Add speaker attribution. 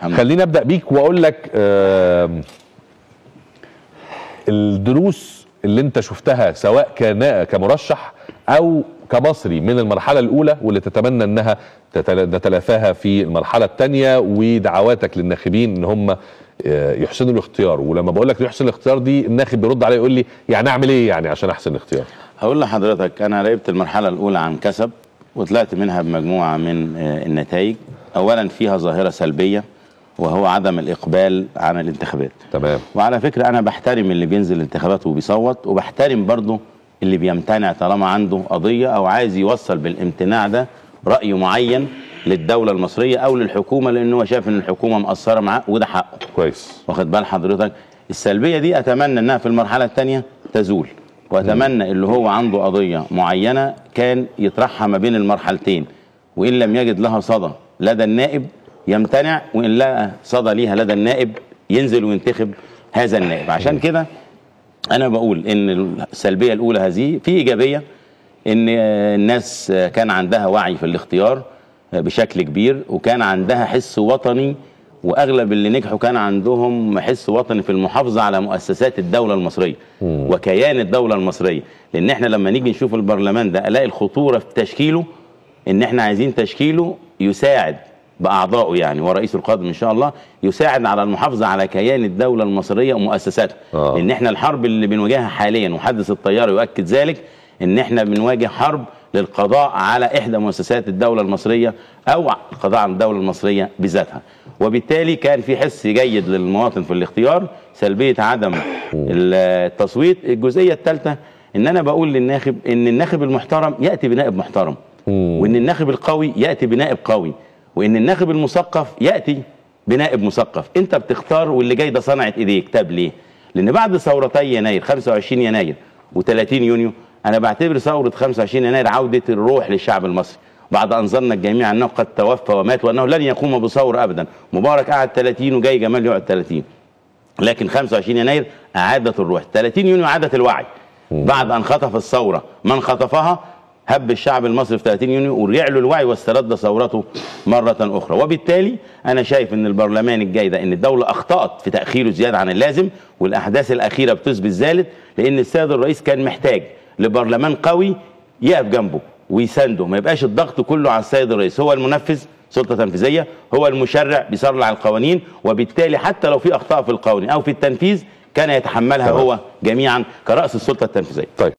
Speaker 1: لله.
Speaker 2: خليني ابدا بيك واقول لك آم، الدروس اللي انت شفتها سواء كان كمرشح او كمصري من المرحله الاولى واللي تتمنى انها تتل- نتلافاها في المرحله الثانيه ودعواتك للناخبين ان هم آه، يحسنوا الاختيار ولما بقول لك يحسن الاختيار دي الناخب بيرد عليا يقول لي يعني اعمل ايه يعني عشان احسن الاختيار
Speaker 1: هقول لحضرتك انا راقبت المرحله الاولى عن كسب وطلعت منها بمجموعه من آه، النتائج اولا فيها ظاهره سلبيه وهو عدم الاقبال عن الانتخابات
Speaker 2: تمام
Speaker 1: وعلى فكره انا بحترم اللي بينزل الانتخابات وبيصوت وبحترم برضه اللي بيمتنع طالما عنده قضيه او عايز يوصل بالامتناع ده راي معين للدوله المصريه او للحكومه لان هو شايف ان الحكومه مقصره معاه وده حقه
Speaker 2: كويس
Speaker 1: واخد بال حضرتك السلبيه دي اتمنى انها في المرحله الثانيه تزول واتمنى اللي هو عنده قضيه معينه كان يطرحها ما بين المرحلتين وان لم يجد لها صدى لدى النائب يمتنع وان لقى صدى ليها لدى النائب ينزل وينتخب هذا النائب عشان كده انا بقول ان السلبيه الاولى هذه في ايجابيه ان الناس كان عندها وعي في الاختيار بشكل كبير وكان عندها حس وطني واغلب اللي نجحوا كان عندهم حس وطني في المحافظه على مؤسسات الدوله المصريه وكيان الدوله المصريه لان احنا لما نيجي نشوف البرلمان ده الاقي الخطوره في تشكيله ان احنا عايزين تشكيله يساعد باعضائه يعني ورئيس القادم ان شاء الله يساعد على المحافظه على كيان الدوله المصريه ومؤسساتها
Speaker 2: آه.
Speaker 1: لان احنا الحرب اللي بنواجهها حاليا وحدث الطيار يؤكد ذلك ان احنا بنواجه حرب للقضاء على احدى مؤسسات الدوله المصريه او القضاء على الدوله المصريه بذاتها وبالتالي كان في حس جيد للمواطن في الاختيار سلبيه عدم التصويت الجزئيه الثالثه ان انا بقول للناخب ان الناخب المحترم ياتي بنائب محترم وان الناخب القوي ياتي بنائب قوي وان الناخب المثقف ياتي بنائب مثقف انت بتختار واللي جاي ده صنعه ايديك طب ليه لان بعد ثورتي يناير 25 يناير و30 يونيو انا بعتبر ثوره 25 يناير عوده الروح للشعب المصري بعد ان ظن الجميع انه قد توفى ومات وانه لن يقوم بثوره ابدا مبارك قعد 30 وجاي جمال يقعد 30 لكن 25 يناير اعادت الروح 30 يونيو اعادت الوعي بعد ان خطف الثوره من خطفها هب الشعب المصري في 30 يونيو ورجع له الوعي واسترد ثورته مره اخرى وبالتالي انا شايف ان البرلمان الجاي ده ان الدوله اخطات في تاخيره زياده عن اللازم والاحداث الاخيره بتثبت ذلك لان السيد الرئيس كان محتاج لبرلمان قوي يقف جنبه ويسانده ما يبقاش الضغط كله على السيد الرئيس هو المنفذ سلطه تنفيذيه هو المشرع بيصرع القوانين وبالتالي حتى لو في اخطاء في القوانين او في التنفيذ كان يتحملها
Speaker 2: تمام.
Speaker 1: هو جميعا كراس السلطه التنفيذيه
Speaker 2: طيب